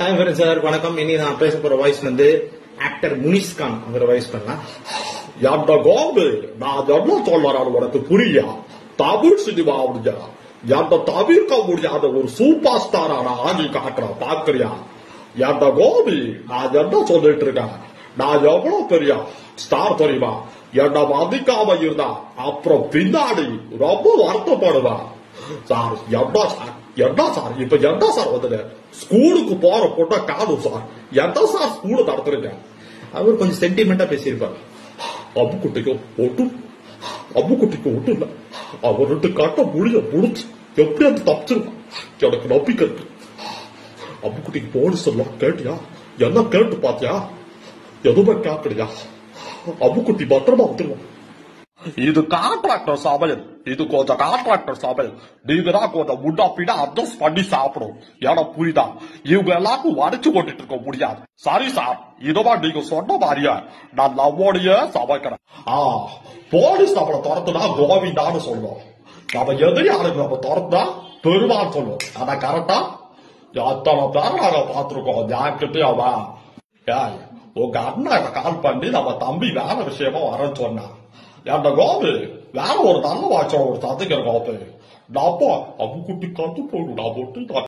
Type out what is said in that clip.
hi friend sir வணக்கம் இனி நான் பேச போற வாய்ஸ் வந்து ஆக்டர் முனிஸ் கான் அவரை வாய்ஸ் பண்ணலாம் என்ற கோபு நான் என்ன சொல்றேன் உனக்கு புரியா தமிழ் சினிமா முடிஞ்சா என்ற தவிர்க்க முடியாத ஒரு சூப்பர் ஸ்டாரா நான் ஆகி காட்டுறேன் பாக்குறியா என்ற கோபி நான் என்ன சொல்லிட்டு இருக்கேன் நான் எவ்வளவு பெரிய ஸ்டார் தெரியுமா என்ன மதிக்காம இருந்தா அப்புறம் பின்னாடி ரொம்ப வருத்தப்படுவேன் சார் என்ன சார் என்ன சார் இப்ப என்ன சார் வந்தது ஸ்கூலுக்கு போற பொண்ணை காணும் சார் என்ன சார் ஸ்கூலு நடத்துறீங்க அவர் கொஞ்சம் சென்டிமெண்டா பேசியிருப்பார் அம்முக்குட்டிக்கு ஒட்டும் அம்முக்குட்டிக்கு ஒட்டும் இல்ல அவன் ரெண்டு கட்ட முடிய முடிச்சு எப்படி அந்த தப்பிச்சிருக்கான் எனக்கு நம்பிக்கை இருக்கு அம்முக்குட்டிக்கு போலீஸ் எல்லாம் கேட்டியா என்ன கேட்டு பாத்தியா எதுவுமே கேட்கலையா அம்முக்குட்டி பத்திரமா வந்துருவான் இது கான்ட்ராக்டர் சமையல் இது கொஞ்சம் கான்ட்ராக்டர் சமையல் நீங்க தான் கொஞ்சம் முன்னா பின்னா அட்ஜஸ்ட் பண்ணி சாப்பிடும் ஏன்னா புரியுதா இவங்க எல்லாருக்கும் வடிச்சு கொண்டுட்டு இருக்க முடியாது சரி சார் இதுவா நீங்க சொன்ன மாதிரியே நான் நம்மோடைய சமைக்கிறேன் ஆ போலீஸ் நம்மளை துரத்துனா கோவிந்தான்னு சொல்லுவோம் நம்ம எதிரி ஆளுங்க நம்ம துரத்துனா பெருமாள் சொல்லுவோம் ஆனா கரெக்டா எத்தனை பேர் நாங்க பார்த்திருக்கோம் யார்கிட்டயாவா ஏய் உங்க அண்ணன் கால் பண்ணி நம்ம தம்பி வேற விஷயமா வரேன்னு சொன்னான் என்ற கோபு வேற ஒரு நல்ல வாட்சோட ஒரு சந்திக்கிற கோபு நான் அப்பா அம்முக்குட்டி கத்து போடு நான் போட்டு நான்